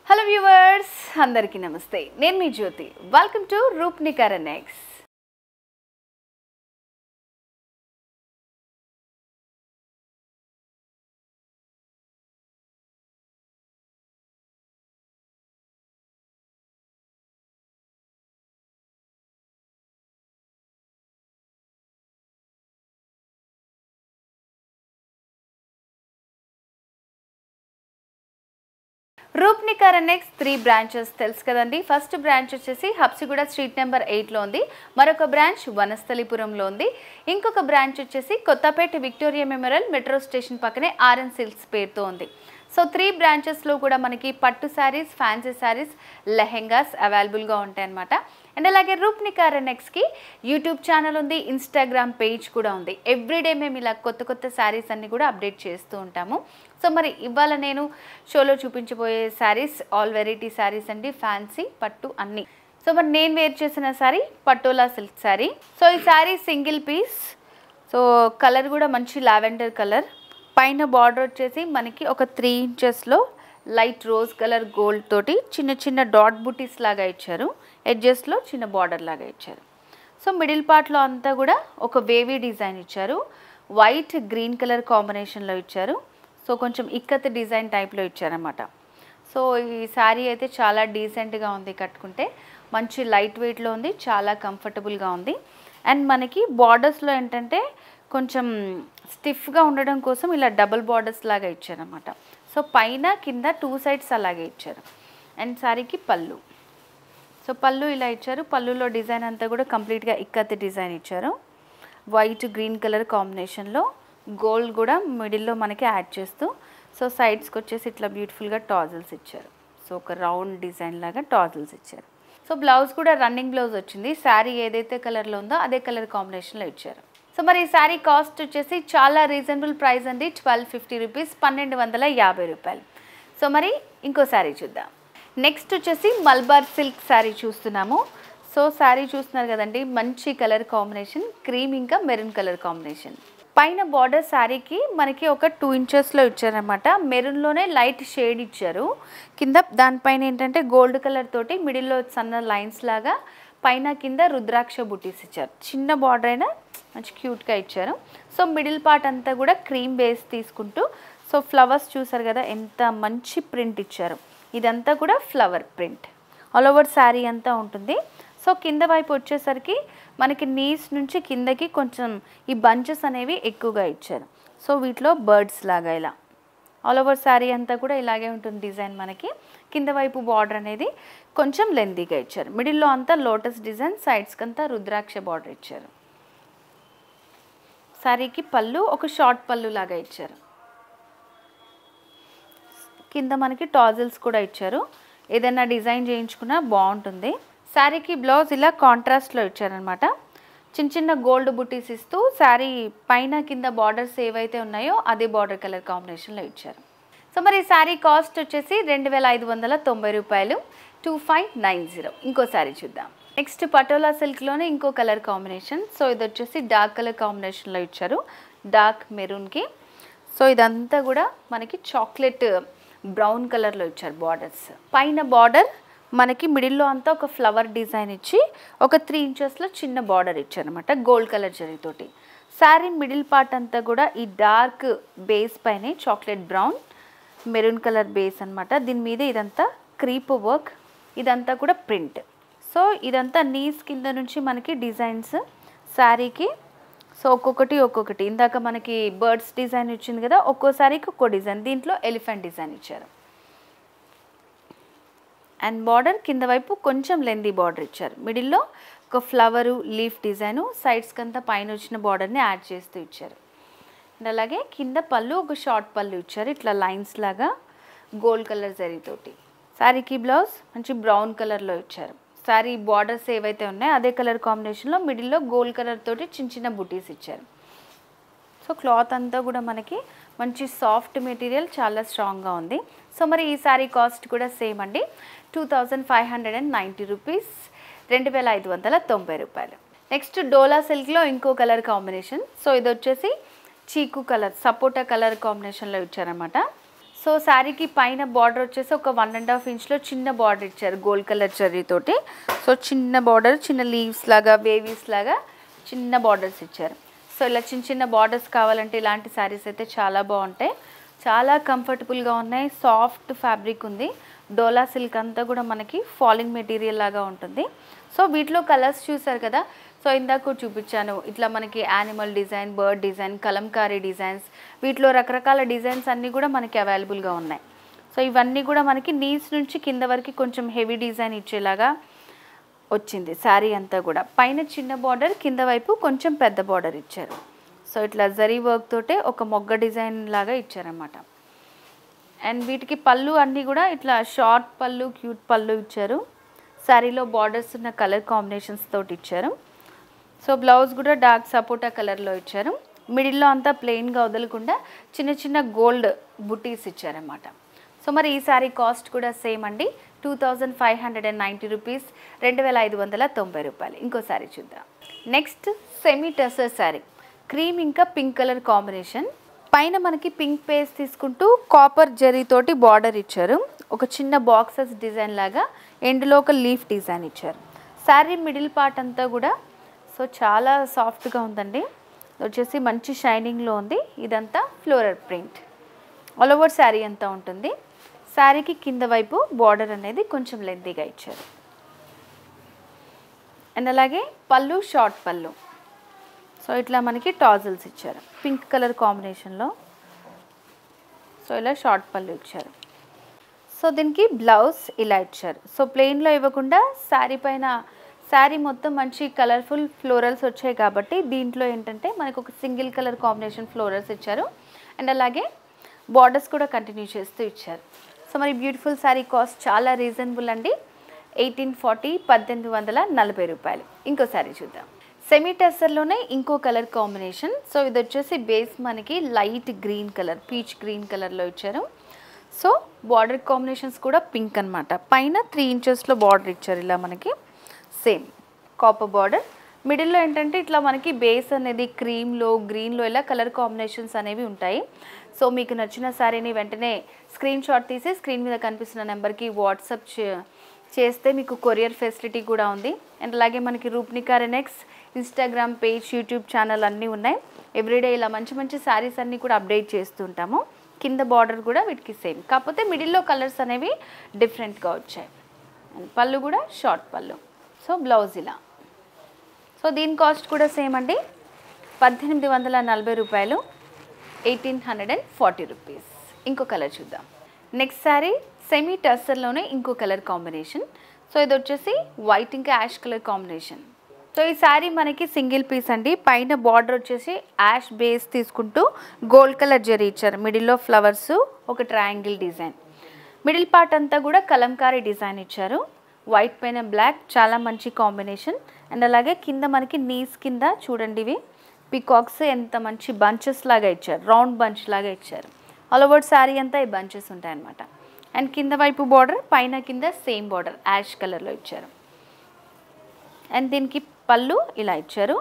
hello viewers అందరికీ నమస్తే నేను మీ జ్యోతి వెల్కమ్ టు రూప్నికర్ నెక్స్ రూప్నికర్ నెక్స్ త్రీ బ్రాంచెస్ తెలుసు కదండి ఫస్ట్ బ్రాంచ్ వచ్చేసి హబ్సిగూడ స్ట్రీట్ నెంబర్ ఎయిట్లో ఉంది మరొక బ్రాంచ్ వనస్థలిపురంలో ఉంది ఇంకొక బ్రాంచ్ వచ్చేసి Kothapet Victoria Memorial metro station పక్కనే ఆర్ఎన్ సిల్క్స్ పేరుతో ఉంది సో త్రీ బ్రాంచెస్లో కూడా మనకి పట్టు శారీస్ ఫ్యాన్సీ శారీస్ లెహెంగాస్ అవైలబుల్గా ఉంటాయన్నమాట అండ్ అలాగే రూప్నికార్ నెక్స్కి యూట్యూబ్ ఛానల్ ఉంది ఇన్స్టాగ్రామ్ పేజ్ కూడా ఉంది ఎవ్రీడే మేము ఇలా కొత్త కొత్త శారీస్ అన్ని కూడా అప్డేట్ చేస్తూ ఉంటాము సో మరి ఇవాళ నేను షోలో చూపించబోయే శారీస్ ఆల్ వెరైటీ శారీస్ అండి ఫ్యాన్సీ పట్టు అన్నీ సో మరి నేను వేర్ చేసిన శారీ పటోలా సిల్క్ శారీ సో ఈ sari single piece so colour కూడా మంచి లావెండర్ కలర్ పైన బార్డర్ వచ్చేసి మనకి ఒక త్రీ ఇంచెస్లో లైట్ రోజ్ కలర్ గోల్డ్ తోటి చిన్న చిన్న డాట్ బుటీస్ లాగా ఇచ్చారు ఎడ్జెస్లో చిన్న బార్డర్ లాగా ఇచ్చారు సో మిడిల్ పార్ట్లో అంతా కూడా ఒక వేవీ డిజైన్ ఇచ్చారు వైట్ గ్రీన్ కలర్ కాంబినేషన్లో ఇచ్చారు సో కొంచెం ఇక్కత్ డిజైన్ టైప్లో ఇచ్చారన్నమాట సో ఈ శారీ అయితే చాలా డీసెంట్గా ఉంది కట్టుకుంటే మంచి లైట్ వెయిట్లో ఉంది చాలా కంఫర్టబుల్గా ఉంది అండ్ మనకి బార్డర్స్లో ఏంటంటే కొంచెం స్టిఫ్గా ఉండడం కోసం ఇలా డబుల్ బార్డర్స్ లాగా ఇచ్చారన్నమాట సో పైన కింద టూ సైడ్స్ అలాగే ఇచ్చారు అండ్ శారీకి పళ్ళు సో పళ్ళు ఇలా ఇచ్చారు పళ్ళులో డిజైన్ అంతా కూడా కంప్లీట్గా ఇక్కత్ డిజైన్ ఇచ్చారు వైట్ గ్రీన్ కలర్ కాంబినేషన్లో గోల్డ్ కూడా మిడిల్లో మనకి యాడ్ చేస్తూ సో సైడ్స్కి వచ్చేసి ఇట్లా బ్యూటిఫుల్గా టాజిల్స్ ఇచ్చారు సో ఒక రౌండ్ డిజైన్ లాగా టాజిల్స్ ఇచ్చారు సో బ్లౌజ్ కూడా రన్నింగ్ బ్లౌజ్ వచ్చింది శారీ ఏదైతే కలర్లో ఉందో అదే కలర్ కాంబినేషన్లో ఇచ్చారు సో మరి ఈ శారీ కాస్ట్ వచ్చేసి చాలా రీజనబుల్ ప్రైస్ అండి ట్వెల్వ్ ఫిఫ్టీ రూపీస్ పన్నెండు వందల యాభై రూపాయలు సో మరి ఇంకో శారీ చూద్దాం నెక్స్ట్ వచ్చేసి మల్బార్ సిల్క్ శారీ చూస్తున్నాము సో శారీ చూస్తున్నారు కదండి మంచి కలర్ కాంబినేషన్ క్రీమ్ ఇంకా మెరూన్ కలర్ కాంబినేషన్ పైన బార్డర్ శారీకి మనకి ఒక టూ ఇంచెస్లో ఇచ్చారనమాట మెరూన్లోనే లైట్ షేడ్ ఇచ్చారు కింద దానిపైన ఏంటంటే గోల్డ్ కలర్ తోటి మిడిల్లో సన్న లైన్స్ లాగా పైన కింద రుద్రాక్ష బుటీస్ ఇచ్చారు చిన్న బార్డర్ అయినా మంచి క్యూట్గా ఇచ్చారు సో మిడిల్ పార్ట్ అంతా కూడా క్రీమ్ బేస్ తీసుకుంటూ సో ఫ్లవర్స్ చూసారు కదా ఎంత మంచి ప్రింట్ ఇచ్చారు ఇదంతా కూడా flower print all over sari అంతా ఉంటుంది సో కింద వైపు వచ్చేసరికి మనకి నీస్ నుంచి కిందకి కొంచెం ఈ బంచెస్ అనేవి ఎక్కువగా ఇచ్చారు సో వీటిలో బర్డ్స్ లాగా ఇలా ఆల్ ఓవర్ శారీ అంతా కూడా ఇలాగే ఉంటుంది డిజైన్ మనకి కింద వైపు బార్డర్ అనేది కొంచెం లెందీగా ఇచ్చారు మిడిల్లో అంతా లోటస్ డిజైన్ సైడ్స్కి అంతా రుద్రాక్ష బార్డర్ ఇచ్చారు శారీకి పళ్ళు ఒక షార్ట్ పళ్ళు లాగా ఇచ్చారు కింద మనకి టాజిల్స్ కూడా ఇచ్చారు ఏదైనా డిజైన్ చేయించుకున్నా బాగుంటుంది శారీకి బ్లౌజ్ ఇలా కాంట్రాస్ట్లో ఇచ్చారనమాట చిన్న చిన్న గోల్డ్ బుటీస్ ఇస్తూ శారీ పైన కింద బార్డర్స్ ఏవైతే ఉన్నాయో అదే బార్డర్ కలర్ కాంబినేషన్లో ఇచ్చారు సో మరి ఈ శారీ కాస్ట్ వచ్చేసి రెండు వేల ఐదు వందల తొంభై రూపాయలు టూ ఫైవ్ నైన్ జీరో ఇంకో శారీ చూద్దాం నెక్స్ట్ పటోలా సిల్క్లోనే ఇంకో కలర్ కాంబినేషన్ సో ఇది వచ్చేసి డార్క్ కలర్ కాంబినేషన్లో ఇచ్చారు డార్క్ మెరూన్కి సో ఇదంతా కూడా మనకి చాక్లెట్ బ్రౌన్ కలర్లో ఇచ్చారు బార్డర్స్ పైన బార్డర్ మనకి మిడిల్లో అంతా ఒక ఫ్లవర్ డిజైన్ ఇచ్చి ఒక త్రీ ఇంచెస్లో చిన్న బార్డర్ ఇచ్చారనమాట గోల్డ్ కలర్ జరీతోటి శారీ మిడిల్ పార్ట్ అంతా కూడా ఈ డార్క్ బేస్ పైనే chocolate brown maroon colour base అనమాట దీని మీద ఇదంతా క్రీప్ వర్క్ ఇదంతా కూడా ప్రింట్ సో ఇదంతా నీస్ కింద నుంచి మనకి డిజైన్స్ శారీకి సో ఒక్కొక్కటి ఒక్కొక్కటి ఇందాక మనకి బర్డ్స్ డిజైన్ ఇచ్చింది కదా ఒక్కో శారీకి ఒక్కో డిజైన్ దీంట్లో ఎలిఫెంట్ డిజైన్ ఇచ్చారు అండ్ బార్డర్ కింద వైపు కొంచెం లెందీ బార్డర్ ఇచ్చారు మిడిల్లో ఒక ఫ్లవరు లీఫ్ డిజైను సైడ్స్కి అంతా పైన వచ్చిన బార్డర్ని యాడ్ చేస్తూ ఇచ్చారు అండ్ అలాగే కింద పళ్ళు ఒక షార్ట్ పళ్ళు ఇచ్చారు ఇట్లా లైన్స్ లాగా గోల్డ్ కలర్ జరీతోటి శారీకి బ్లౌజ్ మంచి బ్రౌన్ కలర్లో ఇచ్చారు శారీ బార్డర్స్ ఏవైతే ఉన్నాయో అదే కలర్ కాంబినేషన్లో మిడిల్లో గోల్డ్ కలర్ తోటి చిన్న చిన్న బుటీస్ ఇచ్చారు సో క్లాత్ అంతా కూడా మనకి మంచి సాఫ్ట్ మెటీరియల్ చాలా స్ట్రాంగ్గా ఉంది సో మరి ఈ శారీ కాస్ట్ కూడా సేమ్ అండి two thousand five hundred and ninety rupees రెండు వేల ఐదు వందల తొంభై రూపాయలు నెక్స్ట్ డోలా సిల్క్లో ఇంకో కలర్ కాంబినేషన్ సో ఇది వచ్చేసి చీకు కలర్ సపోటా కలర్ కాంబినేషన్లో ఇచ్చారనమాట సో శారీకి పైన బార్డర్ వచ్చేసి ఒక వన్ అండ్ హాఫ్ ఇంచ్లో చిన్న బార్డర్ ఇచ్చారు గోల్డ్ కలర్ జరీతోటి సో చిన్న బార్డర్ చిన్న లీవ్స్ లాగా వేవీస్ లాగా చిన్న బార్డర్స్ ఇచ్చారు సో ఇలా చిన్న చిన్న బార్డర్స్ కావాలంటే ఇలాంటి శారీస్ అయితే చాలా బాగుంటాయి చాలా కంఫర్టబుల్గా ఉన్నాయి సాఫ్ట్ ఫ్యాబ్రిక్ ఉంది డోలా సిల్క్ అంతా కూడా మనకి ఫాలింగ్ మెటీరియల్ లాగా ఉంటుంది సో వీటిలో కలర్స్ చూసారు కదా సో ఇందాక చూపించాను ఇట్లా మనకి animal design bird design kalamkari designs వీటిలో రకరకాల డిజైన్స్ అన్నీ కూడా మనకి అవైలబుల్గా ఉన్నాయి సో ఇవన్నీ కూడా మనకి నీస్ నుంచి కింద వరకు కొంచెం హెవీ డిజైన్ ఇచ్చేలాగా వచ్చింది శారీ అంతా కూడా పైన చిన్న బార్డర్ కింద వైపు కొంచెం పెద్ద బార్డర్ ఇచ్చారు సో ఇట్లా జరీ వర్క్ తోటే ఒక మొగ్గ డిజైన్ లాగా ఇచ్చారన్నమాట అండ్ వీటికి పళ్ళు అన్నీ కూడా ఇట్లా షార్ట్ పళ్ళు క్యూట్ పళ్ళు ఇచ్చారు శారీలో బార్డర్స్ ఉన్న కలర్ కాంబినేషన్స్ తోటి ఇచ్చారు సో బ్లౌజ్ కూడా డార్క్ సపోటా కలర్లో ఇచ్చారు మిడిల్లో అంతా ప్లెయిన్గా వదలకుండా చిన్న చిన్న గోల్డ్ బుటీస్ ఇచ్చారన్నమాట సో మరి ఈ శారీ కాస్ట్ కూడా సేమ్ అండి two thousand five hundred and ninety rupees రెండు వేల ఐదు వందల తొంభై రూపాయలు ఇంకో శారీ చూద్దాం next semi tussar sari cream ఇంకా పింక్ కలర్ కాంబినేషన్ పైన మనకి పింక్ పేస్ తీసుకుంటూ కాపర్ జరీతోటి బార్డర్ ఇచ్చారు ఒక చిన్న బాక్సెస్ డిజైన్ లాగా ఎండ్లో ఒక లీఫ్ డిజైన్ ఇచ్చారు శారీ మిడిల్ పార్ట్ అంతా కూడా సో చాలా సాఫ్ట్గా ఉందండి ఇది వచ్చేసి మంచి షైనింగ్లో ఉంది ఇదంతా floral print all over sari అంతా ఉంటుంది శారీకి కింద వైపు బార్డర్ అనేది కొంచెం లెంతీగా ఇచ్చారు అండ్ అలాగే పళ్ళు షార్ట్ పళ్ళు సో ఇట్లా మనకి టాజల్స్ ఇచ్చారు పింక్ కలర్ కాంబినేషన్లో సో ఇలా షార్ట్ పళ్ళు ఇచ్చారు సో దీనికి బ్లౌజ్ ఇలా ఇచ్చారు సో ప్లెయిన్లో ఇవ్వకుండా శారీ పైన శారీ మొత్తం మంచి కలర్ఫుల్ ఫ్లోరల్స్ వచ్చాయి కాబట్టి దీంట్లో ఏంటంటే మనకు ఒక సింగిల్ కలర్ కాంబినేషన్ ఫ్లోరల్స్ ఇచ్చారు అండ్ అలాగే బార్డర్స్ కూడా కంటిన్యూ చేస్తూ ఇచ్చారు సో మరి బ్యూటిఫుల్ శారీ కాస్ట్ చాలా రీజనబుల్ అండి ఎయిటీన్ ఫార్టీ పద్దెనిమిది వందల నలభై రూపాయలు ఇంకో శారీ చూద్దాం సెమీ టెస్సర్లోనే ఇంకో కలర్ కాంబినేషన్ సో ఇది వచ్చేసి బేస్ మనకి light green colour peach green కలర్లో ఇచ్చారు సో బార్డర్ కాంబినేషన్స్ కూడా పింక్ అన్నమాట పైన త్రీ ఇంచెస్లో బార్డర్ ఇచ్చారు ఇలా మనకి సేమ్ కాపర్ బార్డర్ మిడిల్లో ఏంటంటే ఇట్లా మనకి బేస్ అనేది క్రీమ్లో గ్రీన్లో ఇలా కలర్ కాంబినేషన్స్ అనేవి ఉంటాయి సో మీకు నచ్చిన శారీని వెంటనే స్క్రీన్ షాట్ తీసి స్క్రీన్ మీద కనిపిస్తున్న నెంబర్కి వాట్సాప్ చే- చేస్తే మీకు కొరియర్ ఫెసిలిటీ కూడా ఉంది అండ్ అలాగే మనకి రూప్నికా రెనెక్స్ ఇన్స్టాగ్రామ్ పేజ్ యూట్యూబ్ ఛానల్ అన్నీ ఉన్నాయి ఎవ్రీడే ఇలా మంచి మంచి శారీస్ అన్నీ కూడా అప్డేట్ చేస్తుంటాము కింద బార్డర్ కూడా వీటికి సేమ్ కాకపోతే మిడిల్లో కలర్స్ అనేవి డిఫరెంట్గా వచ్చాయి అండ్ పళ్ళు కూడా షార్ట్ పళ్ళు సో బ్లౌజ్ ఇలా సో దీని కాస్ట్ కూడా సేమ్ అండి పద్దెనిమిది వందల నలభై రూపాయలు eighteen hundred and forty rupees ఇంకో కలర్ చూద్దాం నెక్స్ట్ శారీ సెమీ టస్సర్లోనే ఇంకో కలర్ కాంబినేషన్ సో ఇది వచ్చేసి వైట్ ఇంకా యాష్ కలర్ కాంబినేషన్ సో ఈ శారీ మనకి సింగిల్ పీస్ అండి పైన బార్డర్ వచ్చేసి యాష్ బేస్ తీసుకుంటూ గోల్డ్ కలర్ జరీ ఇచ్చారు మిడిల్లో ఫ్లవర్స్ ఒక ట్రయాంగిల్ డిజైన్ మిడిల్ పార్ట్ అంతా కూడా కలంకారీ డిజైన్ ఇచ్చారు వైట్ పైన బ్లాక్ చాలా మంచి కాంబినేషన్ అండ్ అలాగే కింద మనకి నీస్ కింద చూడండి ఇవి పికాక్స్ ఎంత మంచి బంచెస్ లాగా ఇచ్చారు రౌండ్ బంచ్ లాగా ఇచ్చారు ఆల్ ఓవర్ శారీ అంతా ఈ బంచెస్ ఉంటాయన్నమాట అండ్ కింద వైపు బార్డర్ పైన కింద సేమ్ బార్డర్ యాష్ కలర్లో ఇచ్చారు అండ్ దీనికి పళ్ళు ఇలా ఇచ్చారు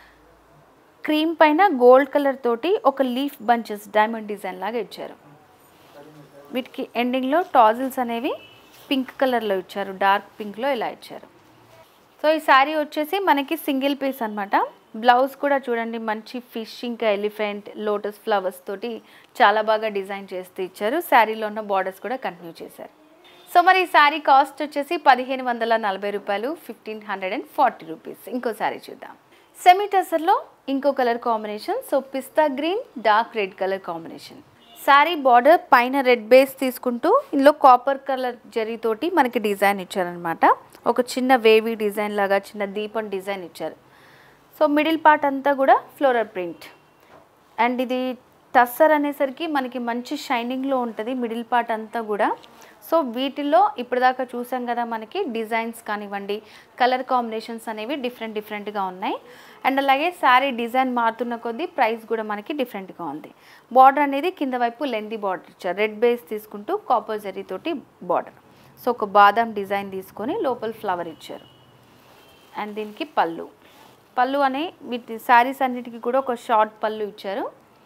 క్రీమ్ పైన గోల్డ్ కలర్ తోటి ఒక లీఫ్ బంచెస్ డైమండ్ డిజైన్ లాగా ఇచ్చారు వీటికి ఎండింగ్లో టాజిల్స్ అనేవి పింక్ కలర్లో ఇచ్చారు డార్క్ పింక్లో ఇలా ఇచ్చారు సో ఈ శారీ వచ్చేసి మనకి సింగిల్ పీస్ అన్నమాట బ్లౌజ్ కూడా చూడండి మంచి ఫిష్ ఇంకా ఎలిఫెంట్ లోటస్ ఫ్లవర్స్ తోటి చాలా బాగా డిజైన్ చేస్తూ ఇచ్చారు శారీలో ఉన్న బార్డర్స్ కూడా కంటిన్యూ చేశారు సో మరి ఈ శారీ కాస్ట్ వచ్చేసి పదిహేను వందల నలభై రూపాయలు fifteen hundred and forty rupees ఇంకో శారీ చూద్దాం సెమీ టసర్లో ఇంకో colour combination so pista green dark red colour combination sari border పైన రెడ్ బేస్ తీసుకుంటూ ఇందులో కాపర్ కలర్ జరీతోటి మనకి డిజైన్ ఇచ్చారనమాట ఒక చిన్న వేవీ డిజైన్ లాగా చిన్న దీపం డిజైన్ ఇచ్చారు సో మిడిల్ పార్ట్ అంతా కూడా ఫ్లోరల్ ప్రింట్ అండ్ ఇది టస్సర్ అనేసరికి మనకి మంచి షైనింగ్లో ఉంటుంది మిడిల్ పార్ట్ అంతా కూడా సో వీటిల్లో ఇప్పటిదాకా చూసాం కదా మనకి డిజైన్స్ కానివ్వండి కలర్ కాంబినేషన్స్ అనేవి డిఫరెంట్ డిఫరెంట్గా ఉన్నాయి అండ్ అలాగే శారీ డిజైన్ మారుతున్న కొద్దీ ప్రైస్ కూడా మనకి డిఫరెంట్గా ఉంది బార్డర్ అనేది కింద వైపు లెందీ బార్డర్ ఇచ్చారు రెడ్ బేస్ తీసుకుంటూ కాపర్ జరీతోటి బార్డర్ సో ఒక బాదాం డిజైన్ తీసుకొని లోపల ఫ్లవర్ ఇచ్చారు అండ్ దీనికి పళ్ళు పళ్ళు అనే వీటి శారీస్ అన్నిటికీ కూడా ఒక షార్ట్ పళ్ళు ఇచ్చారు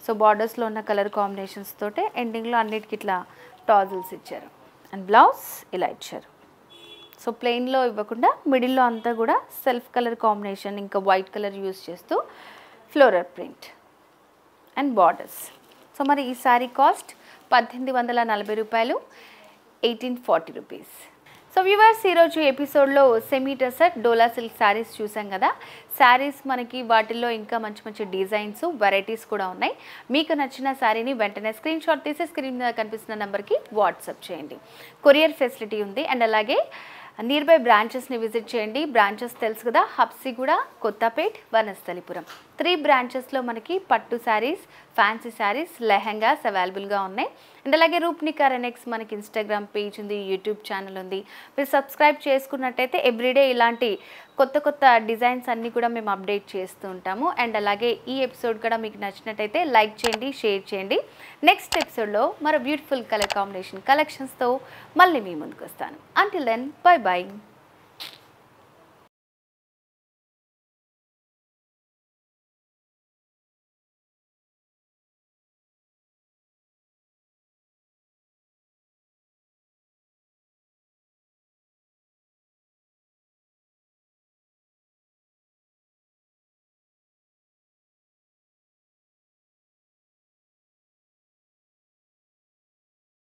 సో బార్డర్స్లో ఉన్న కలర్ కాంబినేషన్స్ తోటే ఎండింగ్లో అన్నిటికి ఇట్లా టాజిల్స్ ఇచ్చారు అండ్ బ్లౌజ్ ఇలా ఇచ్చారు సో ప్లెయిన్లో ఇవ్వకుండా మిడిల్లో అంతా కూడా సెల్ఫ్ కలర్ కాంబినేషన్ ఇంకా వైట్ కలర్ యూస్ చేస్తూ floral print and borders so మరి ఈ శారీ కాస్ట్ పద్దెనిమిది వందల నలభై రూపాయలు eighteen forty rupees so viewers ఈరోజు ఎపిసోడ్లో semi tussar dola silk sarees చూసాం కదా శారీస్ మనకి వాటిల్లో ఇంకా మంచి మంచి డిజైన్స్ వెరైటీస్ కూడా ఉన్నాయి మీకు నచ్చిన శారీని వెంటనే స్క్రీన్ షాట్ తీసి స్క్రీన్ మీద కనిపిస్తున్న నెంబర్కి వాట్సాప్ చేయండి కొరియర్ ఫెసిలిటీ ఉంది అండ్ అలాగే నియర్ బై బ్రాంచెస్ని విజిట్ చేయండి బ్రాంచెస్ తెలుసు కదా హబ్సిగూడ కొత్తపేట్ వనస్థలిపురం త్రీ బ్రాంచెస్లో మనకి పట్టు శారీస్ ఫ్యాన్సీ శారీస్ లెహంగాస్ అవైలబుల్గా ఉన్నాయి అండ్ అలాగే రూప్నికా రెనెక్స్ మనకి ఇన్స్టాగ్రామ్ పేజ్ ఉంది యూట్యూబ్ ఛానల్ ఉంది మీరు సబ్స్క్రైబ్ చేసుకున్నట్టయితే ఎవ్రీడే ఇలాంటి కొత్త కొత్త డిజైన్స్ అన్నీ కూడా మేము అప్డేట్ చేస్తూ ఉంటాము అండ్ అలాగే ఈ ఎపిసోడ్ కూడా మీకు నచ్చినట్టయితే లైక్ చేయండి షేర్ చేయండి నెక్స్ట్ ఎపిసోడ్లో మరో బ్యూటిఫుల్ కలర్ కాంబినేషన్ కలెక్షన్స్తో మళ్ళీ మీ ముందుకు వస్తాను అంటిల్ దెన్ బై బాయ్